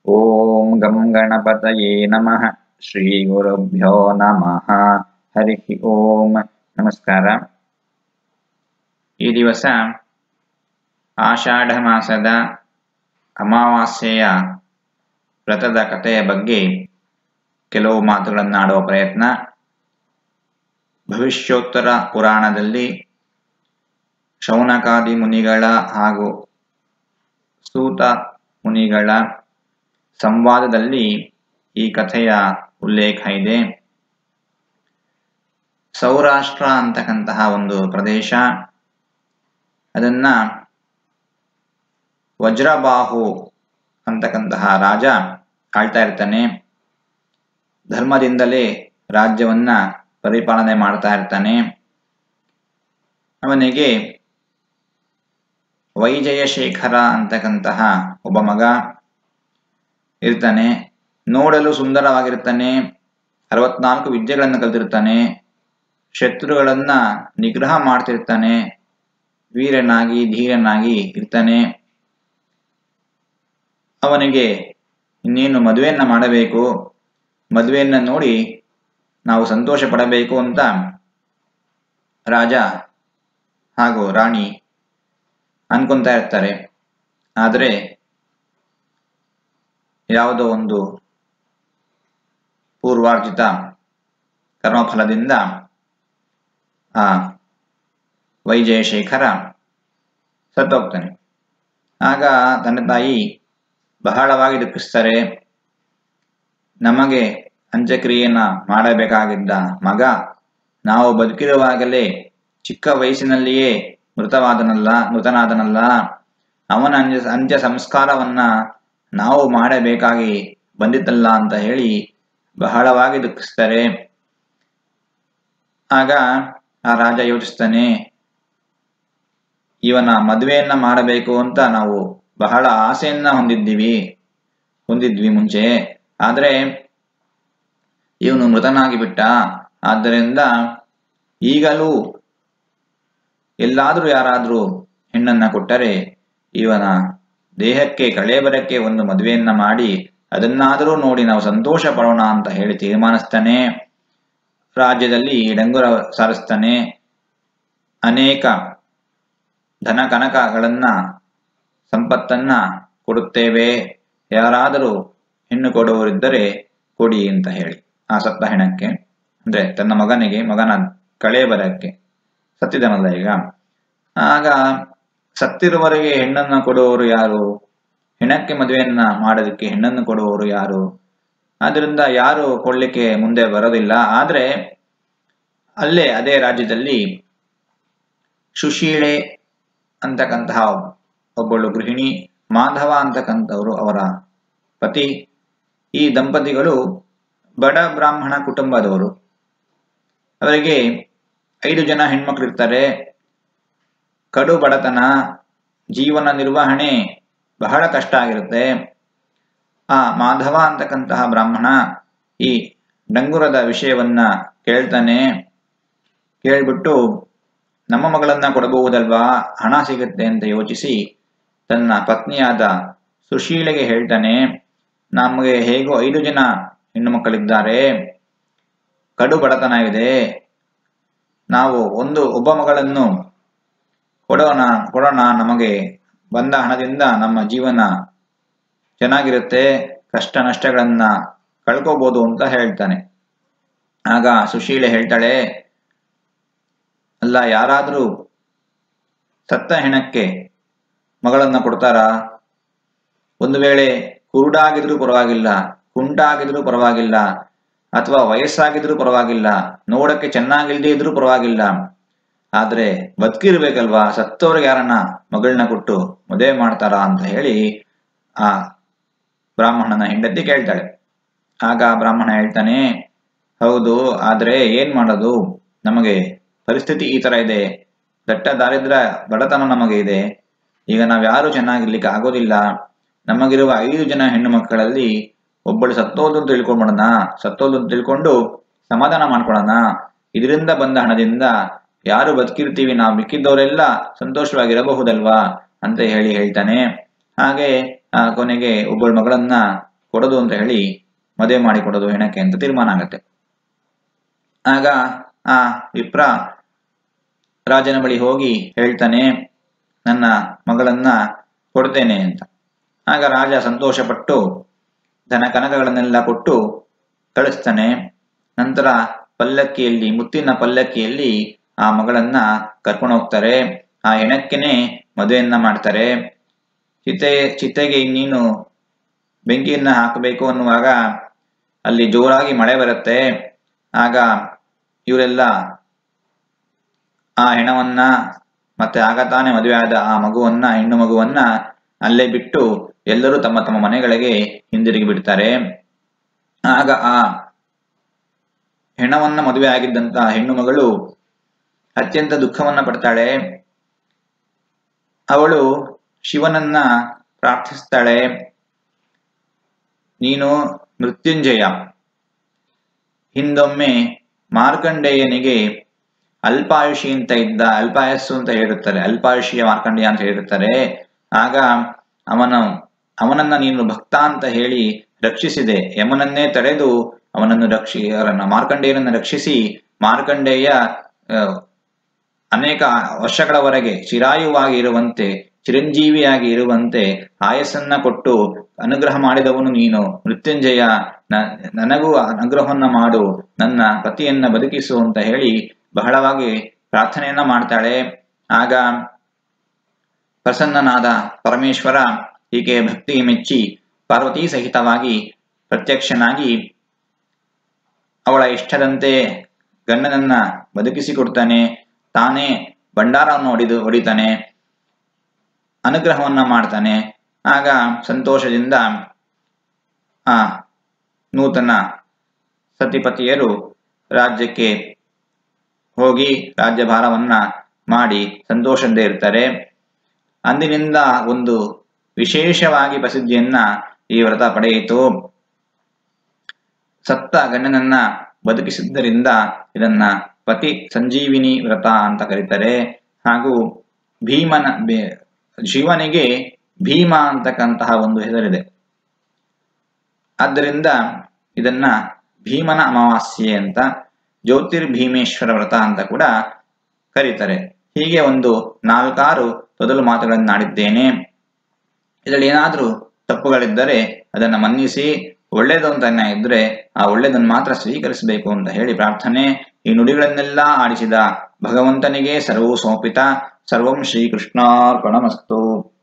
ಓಂ ಗಂ ಗಣಪತಯೇ ನಮಃ ಶ್ರೀ ಗುರುಭ್ಯೋ ನಮಃ ಹರಿ ಓಂ ನಮಸ್ಕಾರ ಈ ದಿವಸ ಆಷಾಢ ಮಾಸದ ಅಮಾವಾಸ್ಯೆಯ ವ್ರತದ ಕಥೆಯ ಬಗ್ಗೆ ಕೆಲವು ಮಾತುಗಳನ್ನಾಡುವ ಪ್ರಯತ್ನ ಭವಿಷ್ಯೋತ್ತರ ಪುರಾಣದಲ್ಲಿ ಶೌನಕಾದಿ ಮುನಿಗಳ ಹಾಗೂ ಸೂತ ಮುನಿಗಳ ಸಂವಾದದಲ್ಲಿ ಈ ಕಥೆಯ ಉಲ್ಲೇಖ ಇದೆ ಸೌರಾಷ್ಟ್ರ ಅಂತಕ್ಕಂತಹ ಒಂದು ಪ್ರದೇಶ ಅದನ್ನ ವಜ್ರಬಾಹು ಅಂತಕ್ಕಂತಹ ರಾಜ ಆಳ್ತಾ ಇರ್ತಾನೆ ಧರ್ಮದಿಂದಲೇ ರಾಜ್ಯವನ್ನ ಪರಿಪಾಲನೆ ಮಾಡ್ತಾ ಇರ್ತಾನೆ ಅವನಿಗೆ ವೈಜಯಶೇಖರ ಅಂತಕ್ಕಂತಹ ಒಬ್ಬ ಮಗ ಇರ್ತಾನೆ ನೋಡಲು ಸುಂದರವಾಗಿರ್ತಾನೆ ಅರವತ್ನಾಲ್ಕು ವಿದ್ಯೆಗಳನ್ನು ಕಲ್ತಿರ್ತಾನೆ ಶತ್ರುಗಳನ್ನ ನಿಗ್ರಹ ಮಾಡ್ತಿರ್ತಾನೆ ವೀರನಾಗಿ ಧೀರನಾಗಿ ಇರ್ತಾನೆ ಅವನಿಗೆ ಇನ್ನೇನು ಮದುವೆಯನ್ನ ಮಾಡಬೇಕು ಮದುವೆಯನ್ನ ನೋಡಿ ನಾವು ಸಂತೋಷ ಪಡಬೇಕು ಅಂತ ರಾಜ ಹಾಗೂ ರಾಣಿ ಅನ್ಕೊಂತಾ ಇರ್ತಾರೆ ಆದರೆ ಯಾವುದೋ ಒಂದು ಪೂರ್ವಾರ್ಜಿತ ಕರ್ಮಫಲದಿಂದ ಆ ವೈಜಯಶೇಖರ ಸತ್ತೋಗ್ತಾನೆ ಆಗ ತಂದೆ ತಾಯಿ ಬಹಳವಾಗಿ ದುಃಖಿಸ್ತಾರೆ ನಮಗೆ ಅಂತ್ಯಕ್ರಿಯೆಯನ್ನ ಮಾಡಬೇಕಾಗಿದ್ದ ಮಗ ನಾವು ಬದುಕಿರುವಾಗಲೇ ಚಿಕ್ಕ ವಯಸ್ಸಿನಲ್ಲಿಯೇ ಮೃತವಾದನಲ್ಲ ಮೃತನಾದನಲ್ಲ ಅವನ ಅಂತ್ಯ ಅಂತ್ಯ ಸಂಸ್ಕಾರವನ್ನ ನಾವು ಮಾಡಬೇಕಾಗಿ ಬಂದಿತ್ತಲ್ಲ ಅಂತ ಹೇಳಿ ಬಹಳವಾಗಿ ದುಃಖಿಸ್ತಾರೆ ಆಗ ಆ ರಾಜ ಯೋಚಿಸ್ತಾನೆ ಇವನ ಮದುವೆಯನ್ನ ಮಾಡಬೇಕು ಅಂತ ನಾವು ಬಹಳ ಆಸೆಯನ್ನ ಹೊಂದಿದ್ದೀವಿ ಹೊಂದಿದ್ವಿ ಮುಂಚೆ ಆದ್ರೆ ಇವನು ಮೃತನಾಗಿ ಬಿಟ್ಟ ಆದ್ದರಿಂದ ಈಗಲೂ ಎಲ್ಲಾದ್ರೂ ಯಾರಾದ್ರೂ ಹೆಣ್ಣನ್ನ ಕೊಟ್ಟರೆ ಇವನ ದೇಹಕ್ಕೆ ಕಳೆಬರಕ್ಕೆ ಒಂದು ಮದುವೆಯನ್ನ ಮಾಡಿ ಅದನ್ನಾದರೂ ನೋಡಿ ನಾವು ಸಂತೋಷ ಪಡೋಣ ಅಂತ ಹೇಳಿ ತೀರ್ಮಾನಿಸ್ತಾನೆ ರಾಜ್ಯದಲ್ಲಿ ಡಂಗುರ ಸಾರಿಸ್ತಾನೆ ಅನೇಕ ಧನ ಕನಕಗಳನ್ನ ಸಂಪತ್ತನ್ನ ಕೊಡುತ್ತೇವೆ ಯಾರಾದರೂ ಹೆಣ್ಣು ಕೊಡುವವರಿದ್ದರೆ ಕೊಡಿ ಅಂತ ಹೇಳಿ ಆ ಸತ್ತ ಹೆಣಕ್ಕೆ ಅಂದ್ರೆ ತನ್ನ ಮಗನಿಗೆ ಮಗನ ಕಳೆ ಬರಕ್ಕೆ ಸತ್ತಿದನಲ್ಲ ಈಗ ಆಗ ಸತ್ತಿರುವವರೆಗೆ ಹೆಣ್ಣನ್ನು ಕೊಡುವವರು ಯಾರು ಹೆಣಕ್ಕೆ ಮದುವೆಯನ್ನ ಮಾಡೋದಕ್ಕೆ ಹೆಣ್ಣನ್ನು ಕೊಡುವವರು ಯಾರು ಆದ್ರಿಂದ ಯಾರು ಕೊಡ್ಲಿಕ್ಕೆ ಮುಂದೆ ಬರೋದಿಲ್ಲ ಆದ್ರೆ ಅಲ್ಲೇ ಅದೇ ರಾಜ್ಯದಲ್ಲಿ ಸುಶೀಳೆ ಅಂತಕ್ಕಂತಹ ಒಬ್ಬಳು ಗೃಹಿಣಿ ಮಾಧವ ಅಂತಕ್ಕಂಥವರು ಅವರ ಪತಿ ಈ ದಂಪತಿಗಳು ಬಡ ಬ್ರಾಹ್ಮಣ ಕುಟುಂಬದವರು ಅವರಿಗೆ ಐದು ಜನ ಹೆಣ್ಮಕ್ಳು ಇರ್ತಾರೆ ಕಡು ಬಡತನ ಜೀವನ ನಿರ್ವಹಣೆ ಬಹಳ ಕಷ್ಟ ಆಗಿರುತ್ತೆ ಆ ಮಾಧವ ಅಂತಕ್ಕಂತಹ ಬ್ರಾಹ್ಮಣ ಈ ಡಂಗುರದ ವಿಷಯವನ್ನ ಕೇಳ್ತಾನೆ ಕೇಳ್ಬಿಟ್ಟು ನಮ್ಮ ಮಗಳನ್ನ ಕೊಡಬಹುದಲ್ವಾ ಹಣ ಸಿಗುತ್ತೆ ಅಂತ ಯೋಚಿಸಿ ತನ್ನ ಪತ್ನಿಯಾದ ಸುಶೀಲೆಗೆ ಹೇಳ್ತಾನೆ ನಮಗೆ ಹೇಗೋ ಐದು ಜನ ಹೆಣ್ಣು ಮಕ್ಕಳಿದ್ದಾರೆ ಕಡು ಬಡತನ ಇದೆ ನಾವು ಒಂದು ಒಬ್ಬ ಮಗಳನ್ನು ಕೊಡೋಣ ಕೊಡೋಣ ನಮಗೆ ಬಂದ ಹಣದಿಂದ ನಮ್ಮ ಜೀವನ ಚೆನ್ನಾಗಿರುತ್ತೆ ಕಷ್ಟ ನಷ್ಟಗಳನ್ನ ಕಳ್ಕೋಬಹುದು ಅಂತ ಹೇಳ್ತಾನೆ ಆಗ ಸುಶೀಲೆ ಹೇಳ್ತಾಳೆ ಅಲ್ಲ ಯಾರಾದ್ರೂ ಸತ್ತ ಹೆಣಕ್ಕೆ ಮಗಳನ್ನ ಕೊಡ್ತಾರಾ ಒಂದು ವೇಳೆ ಕುರುಡಾಗಿದ್ರೂ ಪರವಾಗಿಲ್ಲ ಕುಂಟಾಗಿದ್ರೂ ಪರವಾಗಿಲ್ಲ ಅಥವಾ ವಯಸ್ಸಾಗಿದ್ರೂ ಪರವಾಗಿಲ್ಲ ನೋಡಕ್ಕೆ ಚೆನ್ನಾಗಿಲ್ದೇ ಇದ್ರೂ ಪರವಾಗಿಲ್ಲ ಆದ್ರೆ ಬದುಕಿರ್ಬೇಕಲ್ವಾ ಸತ್ತವ್ರಿಗೆ ಯಾರನ್ನ ಮಗಳನ್ನ ಕೊಟ್ಟು ಮದುವೆ ಮಾಡ್ತಾರಾ ಅಂತ ಹೇಳಿ ಆ ಬ್ರಾಹ್ಮಣನ ಹೆಂಡತಿ ಕೇಳ್ತಾಳೆ ಆಗ ಬ್ರಾಹ್ಮಣ ಹೇಳ್ತಾನೆ ಹೌದು ಆದ್ರೆ ಏನ್ ಮಾಡೋದು ನಮಗೆ ಪರಿಸ್ಥಿತಿ ಈ ತರ ಇದೆ ದಟ್ಟ ದಾರಿದ್ರ ಬಡತನ ನಮಗೆ ಇದೆ ಈಗ ನಾವ್ಯಾರು ಚೆನ್ನಾಗಿರ್ಲಿಕ್ಕೆ ಆಗೋದಿಲ್ಲ ನಮಗಿರುವ ಐದು ಜನ ಹೆಣ್ಣು ಮಕ್ಕಳಲ್ಲಿ ಒಬ್ಬಳು ಸತ್ತೋದು ಅಂತ ತಿಳ್ಕೊಂಡ್ಬಿಡೋಣ ಸತ್ತೋದು ಅಂತ ತಿಳ್ಕೊಂಡು ಸಮಾಧಾನ ಮಾಡ್ಕೊಳ್ಳೋಣ ಇದರಿಂದ ಬಂದ ಹಣದಿಂದ ಯಾರು ಬದುಕಿರ್ತೀವಿ ನಾವು ಮಿಕ್ಕಿದ್ದವರೆಲ್ಲ ಸಂತೋಷವಾಗಿರಬಹುದಲ್ವಾ ಅಂತ ಹೇಳಿ ಹೇಳ್ತಾನೆ ಹಾಗೆ ಆ ಕೊನೆಗೆ ಒಬ್ಬಳ ಮಗಳನ್ನ ಕೊಡೋದು ಅಂತ ಹೇಳಿ ಮದುವೆ ಮಾಡಿ ಕೊಡೋದು ಹೆಣಕ್ಕೆ ಅಂತ ತೀರ್ಮಾನ ಆಗತ್ತೆ ಆಗ ಆ ವಿಪ್ರ ರಾಜನ ಬಳಿ ಹೋಗಿ ಹೇಳ್ತಾನೆ ನನ್ನ ಮಗಳನ್ನ ಕೊಡ್ತೇನೆ ಅಂತ ಆಗ ರಾಜ ಸಂತೋಷಪಟ್ಟು ಧನ ಕನಕಗಳನ್ನೆಲ್ಲ ಕೊಟ್ಟು ಕಳಿಸ್ತಾನೆ ನಂತರ ಪಲ್ಲಕ್ಕಿಯಲ್ಲಿ ಮುತ್ತಿನ ಪಲ್ಲಕ್ಕಿಯಲ್ಲಿ ಆ ಮಗಳನ್ನ ಕರ್ಕೊಂಡು ಹೋಗ್ತಾರೆ ಆ ಹೆಣಕ್ಕೆನೆ ಮದುವೆಯನ್ನ ಮಾಡ್ತಾರೆ ಚಿತೆ ಚಿತೆಗೆ ಇನ್ನೀನು ಬೆಂಕಿಯನ್ನ ಹಾಕಬೇಕು ಅನ್ನುವಾಗ ಅಲ್ಲಿ ಜೋರಾಗಿ ಮಳೆ ಬರುತ್ತೆ ಆಗ ಇವರೆಲ್ಲ ಆ ಹೆಣವನ್ನ ಮತ್ತೆ ಆಗ ತಾನೇ ಮದುವೆ ಆದ ಆ ಮಗುವನ್ನ ಹೆಣ್ಣು ಮಗುವನ್ನ ಅಲ್ಲೇ ಬಿಟ್ಟು ಎಲ್ಲರೂ ತಮ್ಮ ತಮ್ಮ ಮನೆಗಳಿಗೆ ಹಿಂದಿರುಗಿ ಬಿಡ್ತಾರೆ ಆಗ ಆ ಹೆಣವನ್ನ ಮದುವೆ ಆಗಿದ್ದಂತ ಹೆಣ್ಣು ಮಗಳು ಅತ್ಯಂತ ದುಃಖವನ್ನ ಪಡ್ತಾಳೆ ಅವಳು ಶಿವನನ್ನ ಪ್ರಾರ್ಥಿಸ್ತಾಳೆ ನೀನು ಮೃತ್ಯುಂಜಯ ಹಿಂದೊಮ್ಮೆ ಮಾರ್ಕಂಡೇಯನಿಗೆ ಅಲ್ಪಾಯುಷಿ ಅಂತ ಇದ್ದ ಅಲ್ಪಾಯಸ್ಸು ಅಂತ ಹೇಳಿರುತ್ತಾರೆ ಅಲ್ಪಾಯುಷಿಯ ಮಾರ್ಕಂಡೇಯ ಅಂತ ಹೇಳಿರುತ್ತಾರೆ ಆಗ ಅವನ ಅವನನ್ನ ನೀನು ಭಕ್ತ ಅಂತ ಹೇಳಿ ರಕ್ಷಿಸಿದೆ ಯಮನನ್ನೇ ತಡೆದು ಅವನನ್ನು ರಕ್ಷಿ ಅವರನ್ನ ಮಾರ್ಕಂಡೇಯನನ್ನು ರಕ್ಷಿಸಿ ಮಾರ್ಕಂಡೇಯ ಆ, ಅನೇಕ ವರ್ಷಗಳವರೆಗೆ ಚಿರಾಯುವಾಗಿ ಇರುವಂತೆ ಚಿರಂಜೀವಿಯಾಗಿ ಇರುವಂತೆ ಆಯಸ್ಸನ್ನ ಕೊಟ್ಟು ಅನುಗ್ರಹ ಮಾಡಿದವನು ನೀನು ಮೃತ್ಯುಂಜಯ ನ- ನನಗೂ ಅನುಗ್ರಹವನ್ನ ಮಾಡು ನನ್ನ ಪತಿಯನ್ನ ಬದುಕಿಸು ಅಂತ ಹೇಳಿ ಬಹಳವಾಗಿ ಪ್ರಾರ್ಥನೆಯನ್ನ ಮಾಡ್ತಾಳೆ ಆಗ ಪ್ರಸನ್ನನಾದ ಪರಮೇಶ್ವರ ಹೀಗೆ ಭಕ್ತಿ ಮೆಚ್ಚಿ ಪಾರ್ವತಿ ಸಹಿತವಾಗಿ ಪ್ರತ್ಯಕ್ಷನಾಗಿ ಅವಳ ಇಷ್ಟದಂತೆ ಗಂಡನನ್ನ ಬದುಕಿಸಿಕೊಡ್ತಾನೆ ತಾನೇ ಭಂಡಾರವನ್ನು ಹೊಡಿದು ಹೊಡಿತಾನೆ ಅನುಗ್ರಹವನ್ನ ಮಾಡ್ತಾನೆ ಆಗ ಸಂತೋಷದಿಂದ ಆ ನೂತನ ಸತಿಪತಿಯರು ರಾಜ್ಯಕ್ಕೆ ಹೋಗಿ ರಾಜ್ಯಭಾರವನ್ನ ಮಾಡಿ ಸಂತೋಷದಿಂದ ಇರ್ತಾರೆ ಅಂದಿನಿಂದ ಒಂದು ವಿಶೇಷವಾಗಿ ಪ್ರಸಿದ್ಧಿಯನ್ನ ಈ ವ್ರತ ಪಡೆಯಿತು ಸತ್ತ ಗಂಡನನ್ನ ಬದುಕಿಸಿದ್ದರಿಂದ ಇದನ್ನ ಪತಿ ಸಂಜೀವಿನಿ ವ್ರತ ಅಂತ ಕರೀತಾರೆ ಹಾಗೂ ಭೀಮನ ಬೆ- ಶಿವನಿಗೆ ಭೀಮ ಅಂತಕ್ಕಂತಹ ಒಂದು ಹೆಸರಿದೆ ಆದ್ದರಿಂದ ಇದನ್ನ ಭೀಮನ ಅಮಾವಾಸ್ಯೆ ಅಂತ ಜ್ಯೋತಿರ್ಭೀಮೇಶ್ವರ ವ್ರತ ಅಂತ ಕೂಡ ಕರೀತಾರೆ ಹೀಗೆ ಒಂದು ನಾಲ್ಕಾರು ತೊದಲು ಮಾತುಗಳನ್ನಾಡಿದ್ದೇನೆ ಇದರಲ್ಲಿ ಏನಾದರೂ ತಪ್ಪುಗಳಿದ್ದರೆ ಅದನ್ನು ಮನ್ನಿಸಿ ಒಳ್ಳೆಯದು ಅಂತ ಇದ್ರೆ ಆ ಒಳ್ಳೆಯದನ್ನು ಮಾತ್ರ ಸ್ವೀಕರಿಸಬೇಕು ಅಂತ ಹೇಳಿ ಪ್ರಾರ್ಥನೆ ಈ ನುಡಿಗಳನ್ನೆಲ್ಲ ಆಡಿಸಿದ ಭಗವಂತನಿಗೆ ಸರ್ವೂ ಸಮರ್ಪಿತ ಸರ್ವಂ ಶ್ರೀಕೃಷ್ಣಾರ್ಪಣಮಸ್ತು